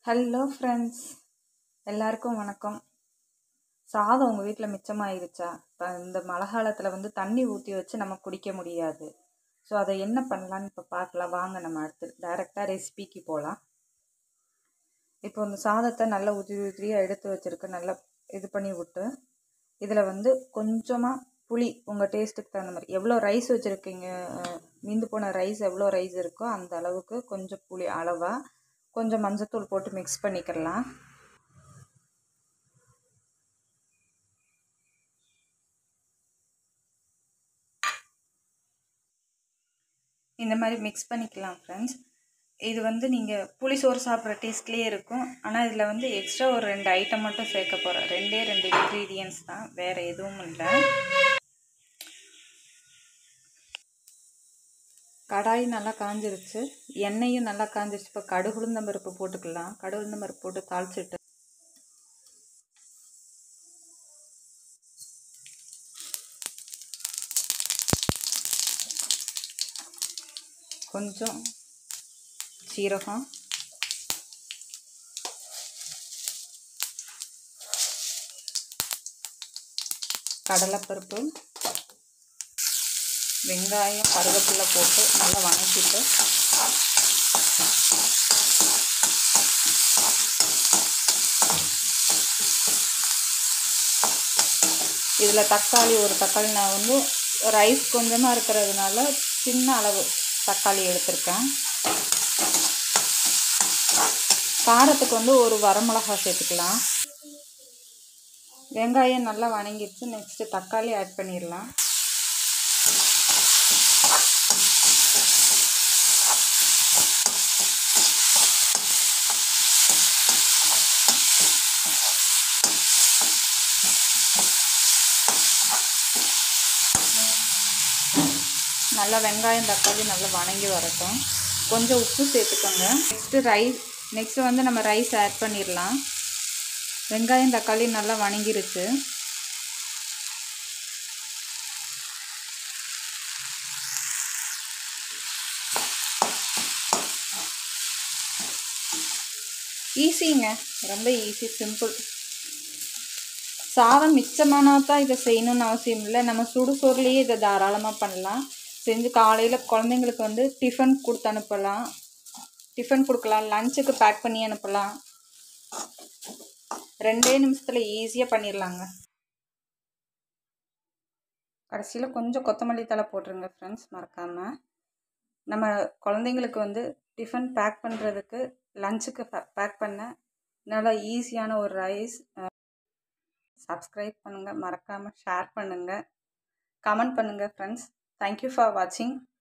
hello friends எல்லாருக்கும் வணக்கம் சாதம் உங்கள் வீட்டில் மிச்சமாயிருச்சா இப்போ இந்த மழை காலத்தில் வந்து தண்ணி ஊற்றி வச்சு நம்ம குடிக்க முடியாது ஸோ அதை என்ன பண்ணலான்னு இப்போ பார்க்கலாம் வாங்க நம்ம அடுத்து டைரெக்டாக ரெசிபிக்கு போகலாம் இப்போ இந்த சாதத்தை நல்லா உதிரி உதிரியாக எடுத்து வச்சுருக்க நல்லா இது பண்ணி விட்டு இதில் வந்து கொஞ்சமாக புளி உங்கள் டேஸ்ட்டுக்கு தகுந்த மாதிரி எவ்வளோ ரைஸ் வச்சுருக்கீங்க மீந்து போன ரைஸ் எவ்வளோ ரைஸ் இருக்கோ அந்த அளவுக்கு கொஞ்சம் புளி அளவாக கொஞ்சம் மஞ்சத்தூள் போட்டு மிக்ஸ் பண்ணிக்கலாம் இந்த மாதிரி மிக்ஸ் பண்ணிக்கலாம் ஃப்ரெண்ட்ஸ் இது வந்து நீங்கள் புளிசோறு சாப்பிட்ற டேஸ்ட்லேயே இருக்கும் ஆனால் இதில் வந்து எக்ஸ்ட்ரா ஒரு ரெண்டு ஐட்டம் மட்டும் சேர்க்க போகிறேன் ரெண்டே ரெண்டு இன்க்ரீடியன்ஸ் தான் வேறு எதுவும் இல்லை கடாய் நல்லா காஞ்சிருச்சு எண்ணெயும் நல்லா காஞ்சிருச்சு இப்போ கடுகு உளுந்தம் பருப்பு போட்டுக்கலாம் கடுகு உளுந்தம் பருப்பு போட்டு தாளிச்சிட்டு கொஞ்சம் சீரகம் கடலைப்பருப்பு வெங்காயம் கருவேப்பிலை போட்டு நல்லா வணக்கிட்டு இதில் தக்காளி ஒரு தக்காளி நான் வந்து ரைஸ் கொஞ்சமாக இருக்கிறதுனால சின்ன அளவு தக்காளி எடுத்திருக்கேன் காரத்துக்கு வந்து ஒரு வரமிளகா சேர்த்துக்கலாம் வெங்காயம் நல்லா வணங்கிடுச்சு நெக்ஸ்ட்டு தக்காளி ஆட் பண்ணிடலாம் நல்லா வெங்காயம் தக்காளி நல்லா வணங்கி வரட்டும் கொஞ்சம் உப்பு சேர்த்துக்கோங்க நெக்ஸ்ட்டு ரைஸ் நெக்ஸ்ட்டு வந்து நம்ம ரைஸ் ஆட் பண்ணிடலாம் வெங்காயம் தக்காளி நல்லா வணங்கிருச்சு ஈஸிங்க ரொம்ப ஈஸி சிம்பிள் சாதம் மிச்சமானா தான் இதை செய்யணும்னு அவசியம் இல்லை நம்ம சுடுசோறுலேயே இதை தாராளமாக பண்ணலாம் செஞ்சு காலையில் குழந்தைங்களுக்கு வந்து டிஃபன் கொடுத்து அனுப்பலாம் டிஃபன் கொடுக்கலாம் லஞ்சுக்கு பேக் பண்ணி அனுப்பலாம் ரெண்டே நிமிஷத்தில் ஈஸியாக பண்ணிடலாங்க கடைசியில் கொஞ்சம் கொத்தமல்லி தலை போட்டுருங்க ஃப்ரெண்ட்ஸ் மறக்காமல் நம்ம குழந்தைங்களுக்கு வந்து டிஃபன் பேக் பண்ணுறதுக்கு லஞ்சுக்கு பேக் பண்ண நல்லா ஈஸியான ஒரு ரைஸ் சப்ஸ்கிரைப் பண்ணுங்கள் மறக்காமல் ஷேர் பண்ணுங்கள் கமெண்ட் பண்ணுங்கள் ஃப்ரெண்ட்ஸ் தேங்க்யூ ஃபார் வாட்சிங்